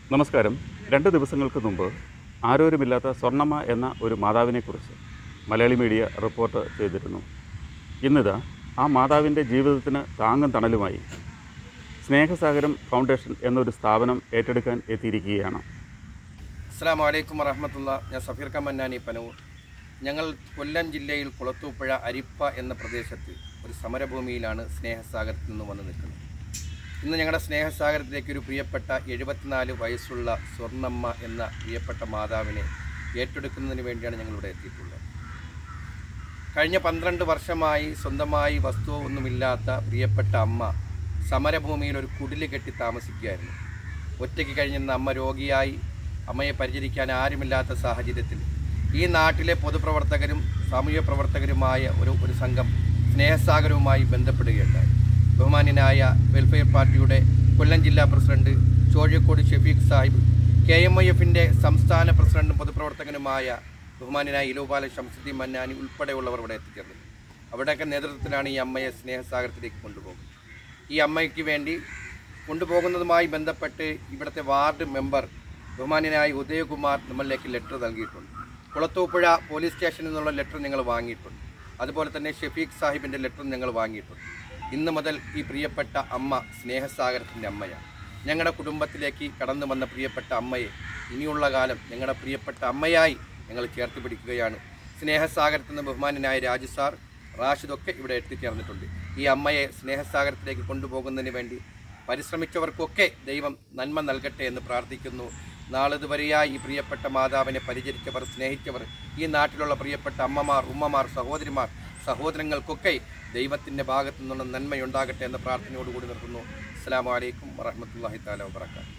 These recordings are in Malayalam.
നമസ്കാരം രണ്ട് ദിവസങ്ങൾക്ക് മുമ്പ് ആരോരുമില്ലാത്ത സ്വർണ്ണമ്മ എന്ന ഒരു മാതാവിനെക്കുറിച്ച് മലയാളി മീഡിയ റിപ്പോർട്ട് ചെയ്തിരുന്നു ഇന്നിതാ ആ മാതാവിൻ്റെ ജീവിതത്തിന് താങ്ങും തണലുമായി സ്നേഹസാഗരം ഫൗണ്ടേഷൻ എന്നൊരു സ്ഥാപനം ഏറ്റെടുക്കാൻ എത്തിയിരിക്കുകയാണ് അസ്സാം വലൈക്കും വറഹമത്തുള്ള ഞാൻ സഫീർ കമന്നാനി പനൂർ ഞങ്ങൾ കൊല്ലം ജില്ലയിൽ കുളത്തൂപ്പുഴ അരിപ്പ എന്ന പ്രദേശത്ത് ഒരു സമരഭൂമിയിലാണ് സ്നേഹസാഗരത്തിൽ നിന്ന് വന്ന് നിൽക്കുന്നത് ഇന്ന് ഞങ്ങളുടെ സ്നേഹസാഗരത്തിലേക്ക് ഒരു പ്രിയപ്പെട്ട എഴുപത്തിനാല് വയസ്സുള്ള സ്വർണ്ണമ്മ എന്ന പ്രിയപ്പെട്ട മാതാവിനെ ഏറ്റെടുക്കുന്നതിന് വേണ്ടിയാണ് ഞങ്ങളിവിടെ എത്തിയിട്ടുള്ളത് കഴിഞ്ഞ പന്ത്രണ്ട് വർഷമായി സ്വന്തമായി വസ്തുവോ ഒന്നുമില്ലാത്ത പ്രിയപ്പെട്ട അമ്മ സമരഭൂമിയിൽ ഒരു കുടില് കെട്ടി താമസിക്കുകയായിരുന്നു ഒറ്റയ്ക്ക് കഴിഞ്ഞിരുന്ന അമ്മ രോഗിയായി അമ്മയെ പരിചരിക്കാൻ ആരുമില്ലാത്ത സാഹചര്യത്തിൽ ഈ നാട്ടിലെ പൊതുപ്രവർത്തകരും സാമൂഹ്യ പ്രവർത്തകരുമായ ഒരു ഒരു സംഘം സ്നേഹസാഗരവുമായി ബന്ധപ്പെടുകയുണ്ടായി ബഹുമാന്യനായ വെൽഫെയർ പാർട്ടിയുടെ കൊല്ലം ജില്ലാ president Chozhikode Shefeeq Sahib K M I എഫിൻ്റെ സംസ്ഥാന പ്രസിഡന്റും പൊതുപ്രവർത്തകനുമായ ബഹുമാന്യനായ ഇലോപാല ഷംസുദ്ദീൻ മന്നാനി ഉൾപ്പെടെയുള്ളവർ ഇവിടെ എത്തിച്ചേർന്നു അവിടെയൊക്കെ നേതൃത്വത്തിലാണ് ഈ അമ്മയെ സ്നേഹസാഗരത്തിലേക്ക് കൊണ്ടുപോകുന്നത് ഈ അമ്മയ്ക്ക് വേണ്ടി കൊണ്ടുപോകുന്നതുമായി ബന്ധപ്പെട്ട് ഇവിടുത്തെ വാർഡ് മെമ്പർ ബഹുമാന്യനായ ഉദയകുമാർ നമ്മളിലേക്ക് ലെറ്റർ നൽകിയിട്ടുണ്ട് കുളത്തൂപ്പുഴ പോലീസ് സ്റ്റേഷനിൽ നിന്നുള്ള ലെറ്റർ ഞങ്ങൾ വാങ്ങിയിട്ടുണ്ട് അതുപോലെ തന്നെ ഷെഫീഖ് സാഹിബിൻ്റെ ലെറ്റർ ഞങ്ങൾ വാങ്ങിയിട്ടുണ്ട് ഇന്ന് മുതൽ ഈ പ്രിയപ്പെട്ട അമ്മ സ്നേഹസാഗരത്തിൻ്റെ അമ്മയാണ് ഞങ്ങളുടെ കുടുംബത്തിലേക്ക് കടന്നു വന്ന പ്രിയപ്പെട്ട അമ്മയെ ഇനിയുള്ള കാലം ഞങ്ങളുടെ പ്രിയപ്പെട്ട അമ്മയായി ഞങ്ങൾ ചേർത്ത് പിടിക്കുകയാണ് സ്നേഹസാഗരത്തിൽ നിന്ന് ബഹുമാന്യനായ രാജു സാർ റാഷിദൊക്കെ ഇവിടെ എത്തിച്ചേർന്നിട്ടുണ്ട് ഈ അമ്മയെ സ്നേഹസാഗരത്തിലേക്ക് കൊണ്ടുപോകുന്നതിന് വേണ്ടി പരിശ്രമിച്ചവർക്കൊക്കെ ദൈവം നന്മ നൽകട്ടെ എന്ന് പ്രാർത്ഥിക്കുന്നു നാളിതുവരെയായി ഈ പ്രിയപ്പെട്ട മാതാവിനെ പരിചരിച്ചവർ സ്നേഹിച്ചവർ ഈ നാട്ടിലുള്ള പ്രിയപ്പെട്ട അമ്മമാർ ഉമ്മമാർ സഹോദരിമാർ സഹോദരങ്ങൾക്കൊക്കെ ദൈവത്തിൻ്റെ ഭാഗത്തു നിന്നുള്ള നന്മയുണ്ടാകട്ടെ എന്ന പ്രാർത്ഥനയോടുകൂടി നിർത്തുന്നു അസ്സാം വലൈക്കും വറഹമത്തല്ലാഹി താല വാബർക്കാത്തു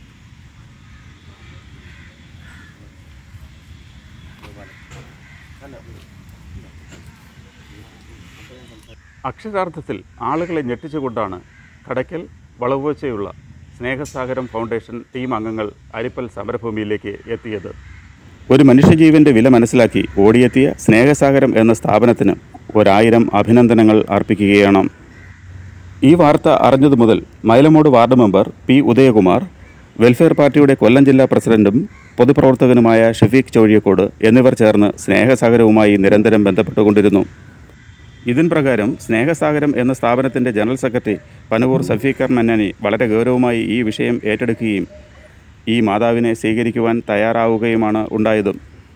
അക്ഷരാർത്ഥത്തിൽ ആളുകളെ ഞെട്ടിച്ചുകൊണ്ടാണ് കടയ്ക്കൽ വളവുവച്ചയുള്ള സ്നേഹസാഗരം ഫൗണ്ടേഷൻ ടീം അംഗങ്ങൾ അരിപ്പൽ സമരഭൂമിയിലേക്ക് എത്തിയത് ഒരു മനുഷ്യജീവൻ്റെ വില മനസ്സിലാക്കി ഓടിയെത്തിയ സ്നേഹസാഗരം എന്ന സ്ഥാപനത്തിന് ഒരായിരം അഭിനന്ദനങ്ങൾ അർപ്പിക്കുകയാണ് ഈ വാർത്ത അറിഞ്ഞതു മുതൽ Mylamode ward member P Udayakumar welfare പാർട്ടിയുടെ കൊല്ലം ജില്ലാ പ്രസിഡന്റും പൊതുപ്രവർത്തകനുമായ ഷഫീഖ് ചൗഴിയക്കോട് എന്നിവർ ചേർന്ന് സ്നേഹസാഗരവുമായി നിരന്തരം ബന്ധപ്പെട്ടുകൊണ്ടിരുന്നു ഇതിൻ പ്രകാരം സ്നേഹസാഗരം എന്ന സ്ഥാപനത്തിൻ്റെ ജനറൽ സെക്രട്ടറി പനവൂർ സഫീഖർ മന്നാനി വളരെ ഗൗരവമായി ഈ വിഷയം ഏറ്റെടുക്കുകയും ഈ മാതാവിനെ സ്വീകരിക്കുവാൻ തയ്യാറാവുകയുമാണ് ഉണ്ടായത്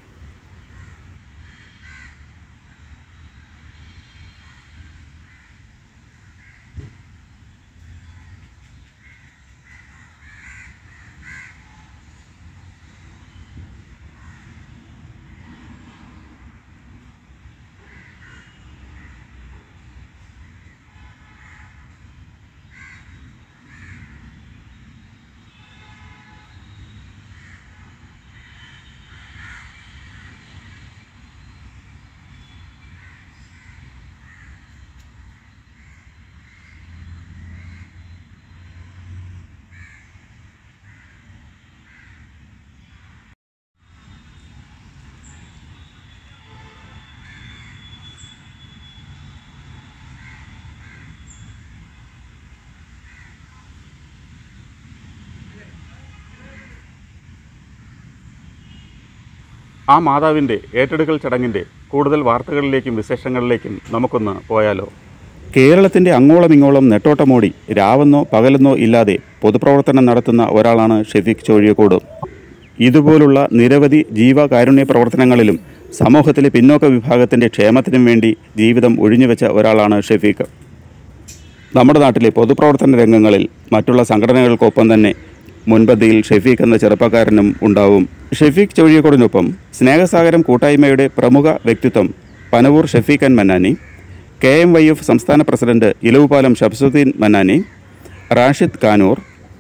ആ മാതാവിൻ്റെ ഏറ്റെടുക്കൽ ചടങ്ങിൻ്റെ കൂടുതൽ വാർത്തകളിലേക്കും വിശേഷങ്ങളിലേക്കും നമുക്കൊന്ന് പോയാലോ കേരളത്തിൻ്റെ അങ്ങോളം ഇങ്ങോളം നെട്ടോട്ടമോടി രാവെന്നോ പകലെന്നോ ഇല്ലാതെ പൊതുപ്രവർത്തനം നടത്തുന്ന ഒരാളാണ് ഷെഫീഖ് ചോഴിയക്കോട് ഇതുപോലുള്ള നിരവധി ജീവകാരുണ്യ പ്രവർത്തനങ്ങളിലും സമൂഹത്തിലെ പിന്നോക്ക വിഭാഗത്തിൻ്റെ ക്ഷേമത്തിനും വേണ്ടി ജീവിതം ഒഴിഞ്ഞുവെച്ച ഒരാളാണ് ഷെഫീഖ് നമ്മുടെ നാട്ടിലെ പൊതുപ്രവർത്തന രംഗങ്ങളിൽ മറ്റുള്ള സംഘടനകൾക്കൊപ്പം തന്നെ മുൻപന്തിയിൽ ഷെഫീഖ് എന്ന ചെറുപ്പക്കാരനും ഉണ്ടാവും ഷെഫീഖ് ചൊഴിയക്കോടിനൊപ്പം സ്നേഹസാഗരം കൂട്ടായ്മയുടെ പ്രമുഖ വ്യക്തിത്വം പനവൂർ ഷെഫീഖൻ Mannani K M Y F സംസ്ഥാന പ്രസിഡന്റ് ഇലവുപാലം ഷംസുദ്ദീൻ മന്നാനി റാഷിദ് കാനൂർ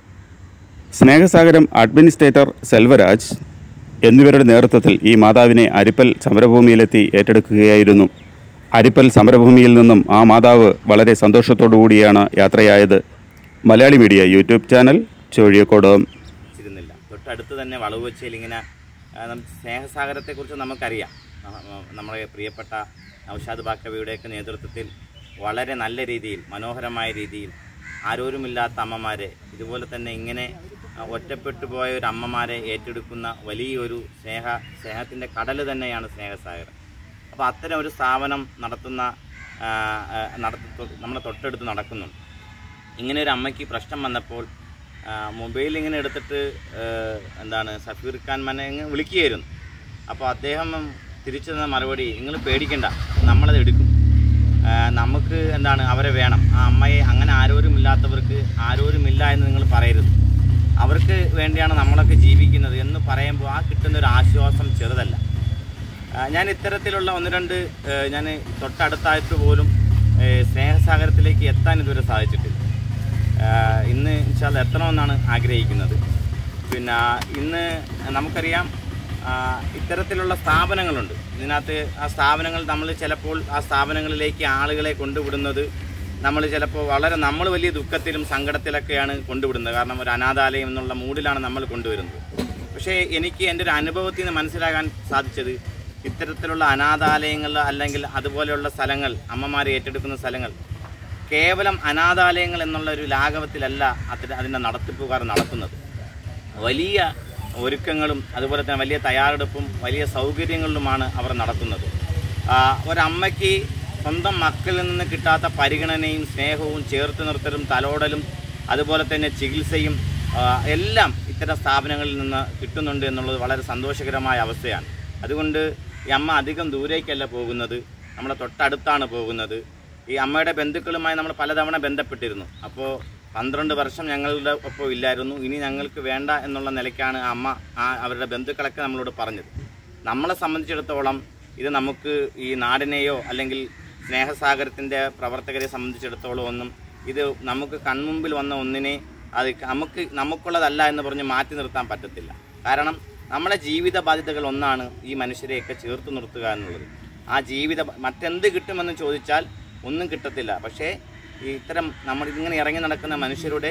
സ്നേഹസാഗരം അഡ്മിനിസ്ട്രേറ്റർ സെൽവരാജ് എന്നിവരുടെ നേതൃത്വത്തിൽ ഈ മാതാവിനെ അരിപ്പൽ സമരഭൂമിയിലെത്തി ഏറ്റെടുക്കുകയായിരുന്നു അരിപ്പൽ സമരഭൂമിയിൽ നിന്നും ആ മാതാവ് വളരെ സന്തോഷത്തോടു കൂടിയാണ് യാത്രയായത് Malayali media YouTube channel Chozhiyakode ഇരുന്നില്ല തൊട്ടടുത്ത് തന്നെ വളവ് വെച്ചയിൽ ഇങ്ങനെ ആ, നം- സ്നേഹസാഗരത്തെക്കുറിച്ച് നമുക്കറിയാം ന- ന- നമ്മുടെ പ്രിയപ്പെട്ട നൗഷാദ് ബാക്കവിയുടെയൊക്കെ നേതൃത്വത്തിൽ വളരെ നല്ല രീതിയിൽ മനോഹരമായ രീതിയിൽ ആരോരുമില്ലാത്ത അമ്മമാരെ ഇതുപോലെ തന്നെ ഇങ്ങനെ ആ, ഒറ്റപ്പെട്ടു പോയ ഒരു അമ്മമാരെ ഏറ്റെടുക്കുന്ന വലിയൊരു സ്നേഹ സ്നേഹത്തിൻ്റെ കടൽ തന്നെയാണ് സ്നേഹസാഗരം അപ്പോൾ അത്തരം ഒരു സ്ഥാപനം നടത്തുന്ന ആ, ആ, നടത്ത നമ്മുടെ തൊട്ടടുത്ത് നടക്കുന്നുണ്ട് ഇങ്ങനെ ഒരു അമ്മയ്ക്ക് പ്രശ്നം വന്നപ്പോൾ ആ, മൊബൈൽ ഇങ്ങനെ എടുത്തിട്ട് ആ, എന്താണ് സഫീർ ഖാൻ മനെ ഇങ്ങ് വിളിക്കുകയായിരുന്നു അപ്പോൾ അദ്ദേഹം തിരിച്ചു തന്ന മറുപടി നിങ്ങൾ പേടിക്കണ്ട നമ്മളത് എടുക്കും ആ, നമുക്ക് എന്താണ് അവരെ വേണം ആ അമ്മയെ അങ്ങനെ ആരോരുമില്ലാത്തവർക്ക് ആരോരുമില്ല എന്ന് നിങ്ങൾ പറയരുത് അവർക്ക് വേണ്ടിയാണ് നമ്മളൊക്കെ ജീവിക്കുന്നത് എന്ന് പറയുമ്പോൾ ആ കിട്ടുന്ന ഒരു ആശ്വാസം ചെറുതല്ല ആ, ഞാൻ ഇത്തരത്തിലുള്ള ഒന്ന് രണ്ട് ഏ, ഞാൻ തൊട്ടടുത്തായിട്ട് പോലും ഏ, സ്നേഹസാഗരത്തിലേക്ക് എത്താൻ ഇതുവരെ സാധിച്ചിട്ടില്ല ആ, ഇന്ന് ഇൻഷാല്ല എത്തണമെന്നാണ് ആഗ്രഹിക്കുന്നത് പിന്നെ ഇന്ന് നമുക്കറിയാം ആ, ഇത്തരത്തിലുള്ള സ്ഥാപനങ്ങളുണ്ട് ഇതിനകത്ത് ആ സ്ഥാപനങ്ങൾ നമ്മൾ ചിലപ്പോൾ ആ സ്ഥാപനങ്ങളിലേക്ക് ആളുകളെ കൊണ്ടുവിടുന്നത് നമ്മൾ ചിലപ്പോൾ വളരെ നമ്മൾ വലിയ ദുഃഖത്തിലും സങ്കടത്തിലൊക്കെയാണ് കൊണ്ടുവിടുന്നത് കാരണം ഒരു അനാഥാലയം എന്നുള്ള മൂഡിലാണ് നമ്മൾ കൊണ്ടുവരുന്നത് പക്ഷേ എനിക്ക് എൻ്റെ ഒരു അനുഭവത്തിൽ നിന്ന് മനസ്സിലാക്കാൻ സാധിച്ചത് ഇത്തരത്തിലുള്ള അനാഥാലയങ്ങൾ അല്ലെങ്കിൽ അതുപോലെയുള്ള സ്ഥലങ്ങൾ അമ്മമാരെ ഏറ്റെടുക്കുന്ന സ്ഥലങ്ങൾ കേവലം അനാഥാലയങ്ങൾ എന്നുള്ള ഒരു ലാഘവത്തിലല്ല അതിൻ്റെ അതിൻ്റെ നടത്തിപ്പുകാർ നടത്തുന്നത് വലിയ ഒരുക്കങ്ങളും അതുപോലെ തന്നെ വലിയ തയ്യാറെടുപ്പും വലിയ സൗകര്യങ്ങളിലുമാണ് അവർ നടത്തുന്നത് ആ, ഒരമ്മയ്ക്ക് സ്വന്തം മക്കളിൽ നിന്ന് കിട്ടാത്ത പരിഗണനയും സ്നേഹവും ചേർത്ത് നിർത്തലും തലോടലും അതുപോലെ തന്നെ ചികിത്സയും ആ, എല്ലാം ഇത്തരം സ്ഥാപനങ്ങളിൽ നിന്ന് കിട്ടുന്നുണ്ട് എന്നുള്ളത് വളരെ സന്തോഷകരമായ അവസ്ഥയാണ് അതുകൊണ്ട് ഈ അമ്മ അധികം ദൂരേക്കല്ല പോകുന്നത് നമ്മുടെ തൊട്ടടുത്താണ് പോകുന്നത് ഈ അമ്മയുടെ ബന്ധുക്കളുമായി നമ്മൾ പലതവണ ബന്ധപ്പെട്ടിരുന്നു അപ്പോൾ പന്ത്രണ്ട് വർഷം ഞങ്ങളുടെ ഒപ്പം ഇല്ലായിരുന്നു ഇനി ഞങ്ങൾക്ക് വേണ്ട എന്നുള്ള നിലയ്ക്കാണ് ആ അമ്മ ആ അവരുടെ ബന്ധുക്കളൊക്കെ നമ്മളോട് പറഞ്ഞത് നമ്മളെ സംബന്ധിച്ചിടത്തോളം ഇത് നമുക്ക് ഈ നാടിനെയോ അല്ലെങ്കിൽ സ്നേഹസാഗരത്തിൻ്റെ പ്രവർത്തകരെ സംബന്ധിച്ചിടത്തോളം ഒന്നും ഇത് നമുക്ക് കൺമുമ്പിൽ വന്ന ഒന്നിനെ അത് നമുക്ക് നമുക്കുള്ളതല്ല എന്ന് പറഞ്ഞ് മാറ്റി നിർത്താൻ പറ്റത്തില്ല കാരണം നമ്മുടെ ജീവിത ബാധ്യതകൾ ഒന്നാണ് ഈ മനുഷ്യരെയൊക്കെ ചേർത്ത് നിർത്തുക എന്നുള്ളത് ആ ജീവിത മറ്റെന്ത് കിട്ടുമെന്ന് ചോദിച്ചാൽ ഒന്നും കിട്ടത്തില്ല പക്ഷേ ഈ ഇത്തരം നമ്മൾ ഇങ്ങനെ ഇറങ്ങി നടക്കുന്ന മനുഷ്യരുടെ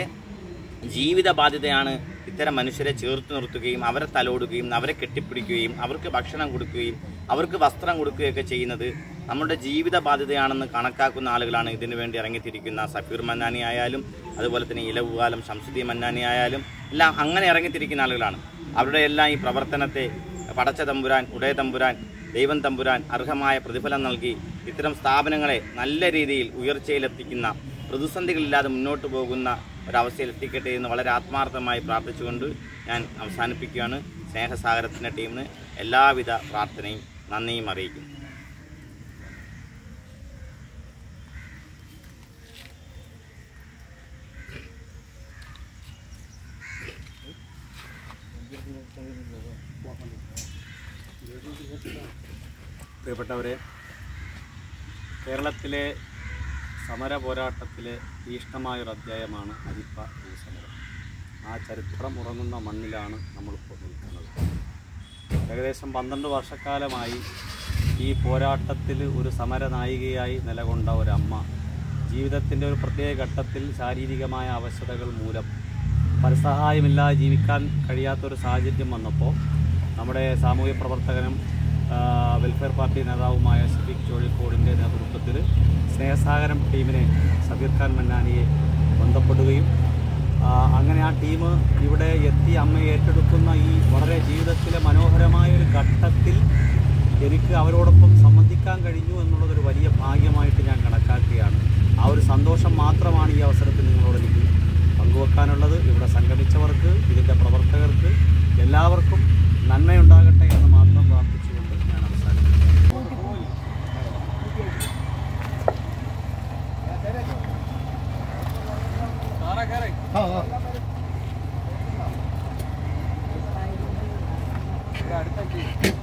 ജീവിത ബാധ്യതയാണ് ഇത്തരം മനുഷ്യരെ ചേർത്ത് നിർത്തുകയും അവരെ തലോടുകയും അവരെ കെട്ടിപ്പിടിക്കുകയും അവർക്ക് ഭക്ഷണം കൊടുക്കുകയും അവർക്ക് വസ്ത്രം കൊടുക്കുകയൊക്കെ ചെയ്യുന്നത് നമ്മുടെ ജീവിത ബാധ്യതയാണെന്ന് കണക്കാക്കുന്ന ആളുകളാണ് ഇതിനു വേണ്ടി ഇറങ്ങിത്തിരിക്കുന്ന സഫീർ മന്നാനി ആയാലും അതുപോലെ തന്നെ ഇലവുകാലം ശംസുദ്ദീൻ മന്നാനി ആയാലും എല്ലാം അങ്ങനെ ഇറങ്ങിത്തിരിക്കുന്ന ആളുകളാണ് അവരുടെ എല്ലാം ഈ പ്രവർത്തനത്തെ പടച്ച തമ്പുരാൻ ഉടയ തമ്പുരാൻ ദൈവം തമ്പുരാൻ അർഹമായ പ്രതിഫലം നൽകി ഇത്തരം സ്ഥാപനങ്ങളെ നല്ല രീതിയിൽ ഉയർച്ചയിലെത്തിക്കുന്ന പ്രതിസന്ധികളില്ലാതെ മുന്നോട്ട് പോകുന്ന ഒരവസ്ഥയിൽ എത്തിക്കട്ടെ എന്ന് വളരെ ആത്മാർത്ഥമായി പ്രാർത്ഥിച്ചുകൊണ്ട് ഞാൻ അവസാനിപ്പിക്കുകയാണ് സ്നേഹസാഗരത്തിൻ്റെ ടീമിന് എല്ലാവിധ പ്രാർത്ഥനയും നന്ദിയും അറിയിക്കുന്നു പ്രിയപ്പെട്ടവരെ കേരളത്തിലെ സമര പോരാട്ടത്തിലെ തീഷ്ണമായൊരു അധ്യായമാണ് അരിപ്പ ഭൂസമരം ആ ചരിത്രം ഉറങ്ങുന്ന മണ്ണിലാണ് നമ്മളിപ്പോൾ നിൽക്കുന്നത് ഏകദേശം പന്ത്രണ്ട് വർഷക്കാലമായി ഈ പോരാട്ടത്തിൽ ഒരു സമര നായികയായി നിലകൊണ്ട ഒരമ്മ ജീവിതത്തിൻ്റെ ഒരു പ്രത്യേക ഘട്ടത്തിൽ ശാരീരികമായ അവശതകൾ മൂലം പരസഹായമില്ലാതെ ജീവിക്കാൻ കഴിയാത്തൊരു സാഹചര്യം വന്നപ്പോൾ നമ്മുടെ സാമൂഹ്യ പ്രവർത്തകനും ആ, വെൽഫെയർ പാർട്ടി നേതാവുമായ സിബിക് കോഴിക്കോടിൻ്റെ നേതൃത്വത്തിൽ സ്നേഹസാഗരം ടീമിനെ സബീർ ഖാൻ മന്നാനിയെ ബന്ധപ്പെടുകയും ആ, അങ്ങനെ ആ ടീം ഇവിടെ എത്തി അമ്മയെ ഏറ്റെടുക്കുന്ന ഈ വളരെ ജീവിതത്തിലെ മനോഹരമായ ഒരു ഘട്ടത്തിൽ എനിക്ക് അവരോടൊപ്പം സംബന്ധിക്കാൻ കഴിഞ്ഞു എന്നുള്ളതൊരു വലിയ ഭാഗ്യമായിട്ട് ഞാൻ കണക്കാക്കുകയാണ് ആ ഒരു സന്തോഷം മാത്രമാണ് ഈ അവസരത്തിൽ നിങ്ങളോട് എനിക്ക് പങ്കുവെക്കാനുള്ളത് ഇവിടെ സംഗമിച്ചവർക്ക് ഇതിൻ്റെ പ്രവർത്തകർക്ക് എല്ലാവർക്കും നന്മയുണ്ടാകട്ടെ എന്ന് മാത്രം പ്രാർത്ഥിച്ചുകൊണ്ട് ഞാൻ അവസാനിപ്പിക്കുന്നു അടുത്ത